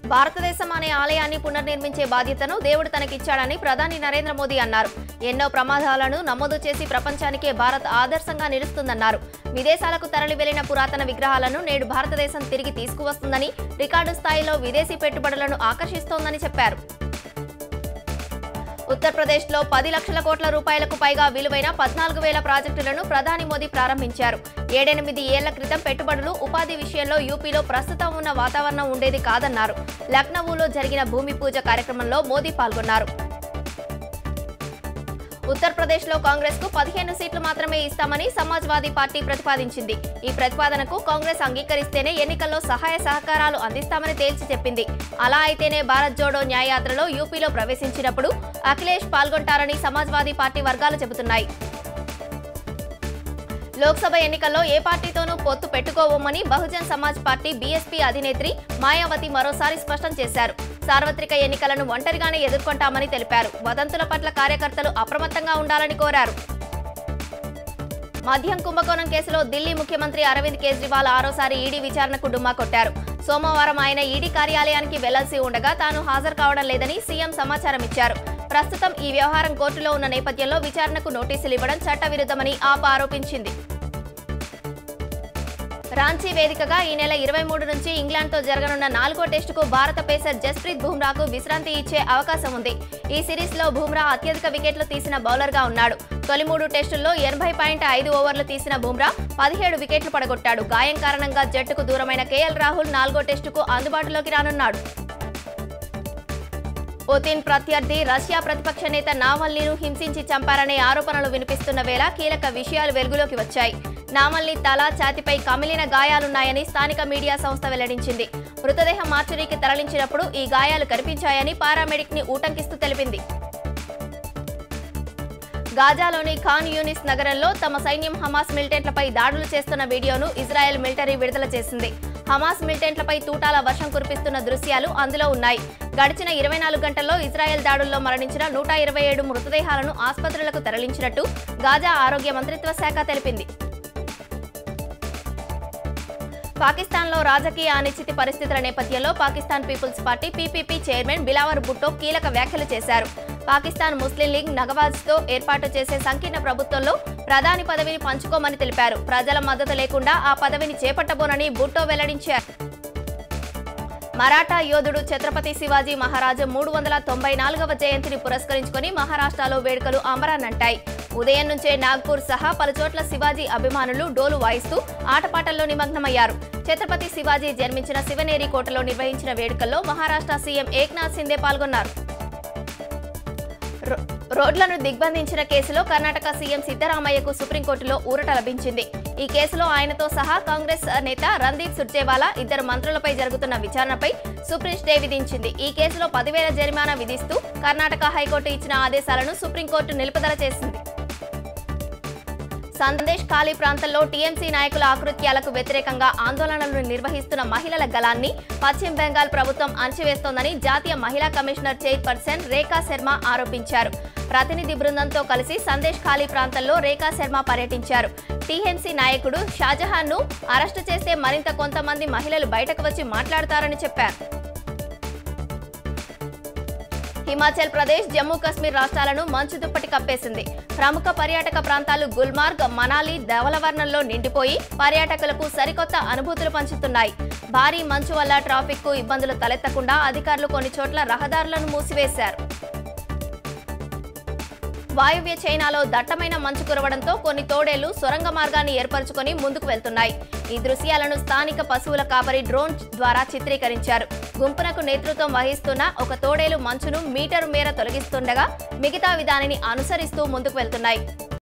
భారతదేశం అనే ఆలయాన్ని పునర్నిర్మించే బాధ్యతను దేవుడు తనకిచ్చాడని ప్రధాని నరేంద్ర మోదీ అన్నారు ఎన్నో ప్రమాదాలను నమోదు చేసి ప్రపంచానికే భారత్ ఆదర్శంగా నిలుస్తుందన్నారు విదేశాలకు తరలి వెళ్లిన పురాతన విగ్రహాలను నేడు భారతదేశం తిరిగి తీసుకువస్తుందని రికార్డు స్థాయిలో విదేశీ పెట్టుబడులను ఆకర్షిస్తోందని చెప్పారు ఉత్తరప్రదేశ్లో పది లక్షల కోట్ల రూపాయలకు పైగా విలువైన పద్నాలుగు వేల ప్రాజెక్టులను ప్రధాని మోదీ ప్రారంభించారు ఏడెనిమిది ఏళ్ల క్రితం పెట్టుబడులు ఉపాధి విషయంలో యూపీలో ప్రస్తుతం ఉన్న వాతావరణం ఉండేది కాదన్నారు లక్నవూలో జరిగిన భూమి పూజ కార్యక్రమంలో మోదీ పాల్గొన్నారు ఉత్తరప్రదేశ్లో కాంగ్రెస్ కు పదిహేను సీట్లు మాత్రమే ఇస్తామని సమాజ్వాదీ పార్టీ ప్రతిపాదించింది ఈ ప్రతిపాదనకు కాంగ్రెస్ అంగీకరిస్తేనే ఎన్నికల్లో సహాయ సహకారాలు అందిస్తామని తేల్చి చెప్పింది అలా అయితేనే భారత్ జోడో న్యాయయాత్రలో యూపీలో ప్రవేశించినప్పుడు అఖిలేష్ పాల్గొంటారని సమాజ్వాదీ పార్టీ వర్గాలు చెబుతున్నాయి లోక్సభ ఎన్నికల్లో ఏ పార్టీతోనూ పొత్తు పెట్టుకోవమని బహుజన్ సమాజ్ పార్టీ బీఎస్పీ అధినేత్రి మాయావతి మరోసారి స్పష్టం చేశారు సార్వత్రిక ఎన్నికలను ఒంటరిగానే ఎదుర్కొంటామని తెలిపారు వదంతుల పట్ల కార్యకర్తలు అప్రమత్తంగా ఉండాలని కోరారు మద్యం కుంభకోణం కేసులో ఢిల్లీ ముఖ్యమంత్రి అరవింద్ కేజ్రీవాల్ ఆరోసారి ఈడీ విచారణకు డుమ్మా కొట్టారు సోమవారం ఆయన ఈడీ కార్యాలయానికి వెళ్లాల్సి ఉండగా తాను హాజరు కావడం లేదని సీఎం సమాచారం ఇచ్చారు ప్రస్తుతం ఈ వ్యవహారం కోర్టులో ఉన్న నేపథ్యంలో విచారణకు నోటీసులు ఇవ్వడం చట్టవిరుద్ధమని ఆప్ ఆరోపించింది రాంచీ వేదికగా ఈ నెల ఇరవై మూడు నుంచి ఇంగ్లాండ్తో జరగనున్న నాలుగో టెస్టుకు భారత పేసర్ జస్ప్రీత్ బుమ్రాకు విశ్రాంతి ఇచ్చే అవకాశం ఉంది ఈ సిరీస్లో బుమ్రా అత్యధిక వికెట్లు తీసిన బౌలర్గా ఉన్నాడు తొలి మూడు టెస్టుల్లో ఎనభై పాయింట్ ఐదు ఓవర్లు తీసిన బుమ్రా పదిహేడు వికెట్లు పడగొట్టాడు గాయం కారణంగా జట్టుకు దూరమైన కేఎల్ రాహుల్ నాలుగో టెస్టుకు అందుబాటులోకి రానున్నాడు పుతిన్ ప్రత్యర్థి రష్యా ప్రతిపక్ష నేత నావల్నీను హింసించి చంపారనే ఆరోపణలు వినిపిస్తున్న వేళ కీలక విషయాలు వెలుగులోకి వచ్చాయి నావల్నీ తల ఛాతిపై కమిలిన గాయాలున్నాయని స్థానిక మీడియా సంస్థ వెల్లడించింది మృతదేహం మార్చురీకి తరలించినప్పుడు ఈ గాయాలు కనిపించాయని పారామెడిక్ ని ఊటంకిస్తూ తెలిపింది గాజాలోని ఖాన్ యూనిస్ నగరంలో తమ సైన్యం హమాస్ మిలిటెంట్లపై దాడులు చేస్తున్న వీడియోను ఇజ్రాయెల్ మిలిటరీ విడుదల చేసింది హమాస్ మిలిటెంట్లపై తూటాల వర్షం కురిపిస్తున్న దృశ్యాలు అందులో ఉన్నాయి గడిచిన ఇరవై నాలుగు గంటల్లో ఇజ్రాయెల్ దాడుల్లో మరణించిన నూట ఇరవై ఏడు మృతదేహాలను ఆసుపత్రులకు తరలించినట్టు గాజా ఆరోగ్య మంత్రిత్వ శాఖ తెలిపింది పాకిస్తాన్లో రాజకీయ అనిశ్చితి పరిస్థితుల నేపథ్యంలో Pakistan people's party PPP chairman Bilawal Bhutto కీలక వ్యాఖ్యలు చేశారు పాకిస్తాన్ ముస్లిం లీగ్ నగవాజ్తో ఏర్పాటు చేసే సంకీర్ణ ప్రభుత్వంలో ప్రధాని పదవిని పంచుకోమని తెలిపారు ప్రజల మద్దతు లేకుండా ఆ పదవిని చేపట్టబోనని భుట్టో వెల్లడించారు మరాఠా యోధుడు ఛత్రపతి శివాజీ మహారాజు మూడు వందల తొంభై నాలుగవ జయంతిని పురస్కరించుకొని మహారాష్ట్రలో వేడుకలు అమరానంటాయి ఉదయం నుంచే నాగ్పూర్ సహా పలుచోట్ల శివాజీ అభిమానులు డోలు వాయిస్తూ ఆటపాటల్లో నిమగ్నమయ్యారు ఛత్రపతి శివాజీ జన్మించిన శివనేరి కోటలో నిర్వహించిన వేడుకల్లో మహారాష్ట్ర సీఎం ఏక్నాథ్ సిందే పాల్గొన్నారు రో- రోడ్లను దిగ్బంధించిన కేసులో కర్ణాటక సీఎం సిద్దరామయ్యకు సుప్రీంకోర్టులో ఊరట లభించింది ఈ కేసులో ఆయనతో సహా కాంగ్రెస్ నేత రందీప్ సుర్జేవాలా ఇద్దరు మంత్రులపై జరుగుతున్న విచారణపై సుప్రీం స్టే విధించింది ఈ కేసులో పదివేల జరిమానా విధిస్తూ కర్ణాటక హైకోర్టు ఇచ్చిన ఆదేశాలను సుప్రీంకోర్టు నిలుపుదల చేసింది సందేశ్ ఖాళీ ప్రాంతంలో టీఎంసీ నాయకుల ఆకృత్యాలకు వ్యతిరేకంగా ఆందోళనలు నిర్వహిస్తున్న మహిళల గలాన్ని పశ్చిమ బెంగాల్ ప్రభుత్వం అణచివేస్తోందని జాతీయ మహిళా కమిషనర్ చైర్పర్సన్ రేఖా శర్మ ఆరోపించారు ప్రతినిధి బృందంతో కలిసి సందేశ్ ఖాళీ ప్రాంతంలో రేఖా శర్మ పర్యటించారు టీఎంసీ నాయకుడు షాజహాన్ ను అరెస్టు చేస్తే మరింత కొంతమంది మహిళలు బయటకు వచ్చి మాట్లాడతారని చెప్పారు హిమాచల్ ప్రదేశ్ జమ్మూ కాశ్మీర్ రాష్ట్రాలను మంచు దుప్పటి కప్పేసింది ప్రముఖ పర్యాటక ప్రాంతాలు గుల్మార్గ్ మనాలి ధవలవర్ణంలో నిండిపోయి పర్యాటకులకు సరికొత్త అనుభూతులు పంచుతున్నాయి భారీ మంచు వల్ల ట్రాఫిక్ కు ఇబ్బందులు తలెత్తకుండా అధికారులు కొన్ని చోట్ల రహదారులను మూసివేశారు వాయువ్య చైనాలో దట్టమైన మంచు కురవడంతో కొన్ని తోడేళ్లు సొరంగ మార్గాన్ని ఏర్పరచుకొని ముందుకు వెళ్తున్నాయి ఈ దృశ్యాలను స్థానిక పశువుల కాపరి డ్రోన్ ద్వారా చిత్రీకరించారు గుంపునకు నేతృత్వం వహిస్తున్న ఒక తోడేలు మంచును మీటరు మేర తొలగిస్తుండగా మిగతా విధానిని అనుసరిస్తూ ముందుకు వెళ్తున్నాయి